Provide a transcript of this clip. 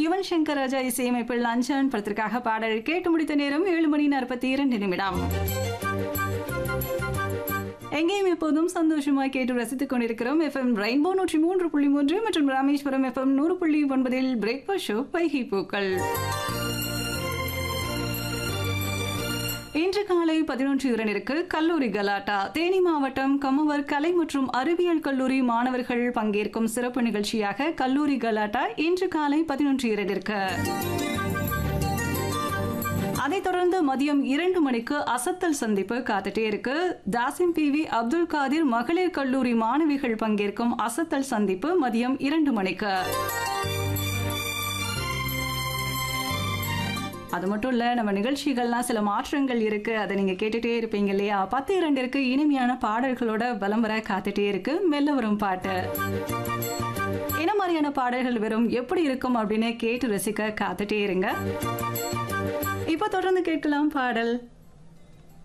யுவன் சங்கர் ராஜா இசையமைப்பில் லஞ்சன் படத்திற்காக பாடல் கேட்டு முடித்த நேரம் ஏழு மணி நாற்பத்தி இரண்டு நிமிடம் எங்கேயும் எப்போதும் சந்தோஷமாய் கேட்டு ரசித்துக் கொண்டிருக்கிறோம் எஃப்எம் ரெயின்போ நூற்றி மூன்று புள்ளி மூன்று மற்றும் ராமேஸ்வரம் எஃப்எம் நூறு புள்ளி ஒன்பதில் பிரேக்ஃபாஸ்ட் ஷோ வைகை பூக்கள் இன்று காலை பதினொன்று இரண்டிற்கு கல்லூரி கலாட்டா தேனி மாவட்டம் கமுவர் கலை மற்றும் அறிவியல் கல்லூரி மாணவர்கள் பங்கேற்கும் சிறப்பு நிகழ்ச்சியாக கல்லூரி கலாட்டா இன்று காலை பதினொன்று இரண்டிற்கு அதைத் தொடர்ந்து மதியம் இரண்டு மணிக்கு அசத்தல் சந்திப்பு காத்துட்டே இருக்கு தாசிம் பி வி அப்துல் காதிர் மகளிர் கல்லூரி மாணவிகள் பங்கேற்கும் அசத்தல் சந்திப்பு மதியம் இரண்டு மணிக்கு அது மட்டும் இல்ல நம்ம நிகழ்ச்சிகள்லாம் சில மாற்றங்கள் இருக்கு அதை நீங்க கேட்டுட்டே இருப்பீங்க இல்லையா பத்து இரண்டிற்கு இனிமையான பாடல்களோட பலம் வர காத்துட்டே இருக்கு மெல்ல வரும் பாட்டு என்ன மாதிரியான பாடல்கள் வரும் எப்படி இருக்கும் அப்படின்னு கேட்டு ரசிக்க காத்துட்டே இருங்க இப்ப தொடர்ந்து கேட்கலாம் பாடல்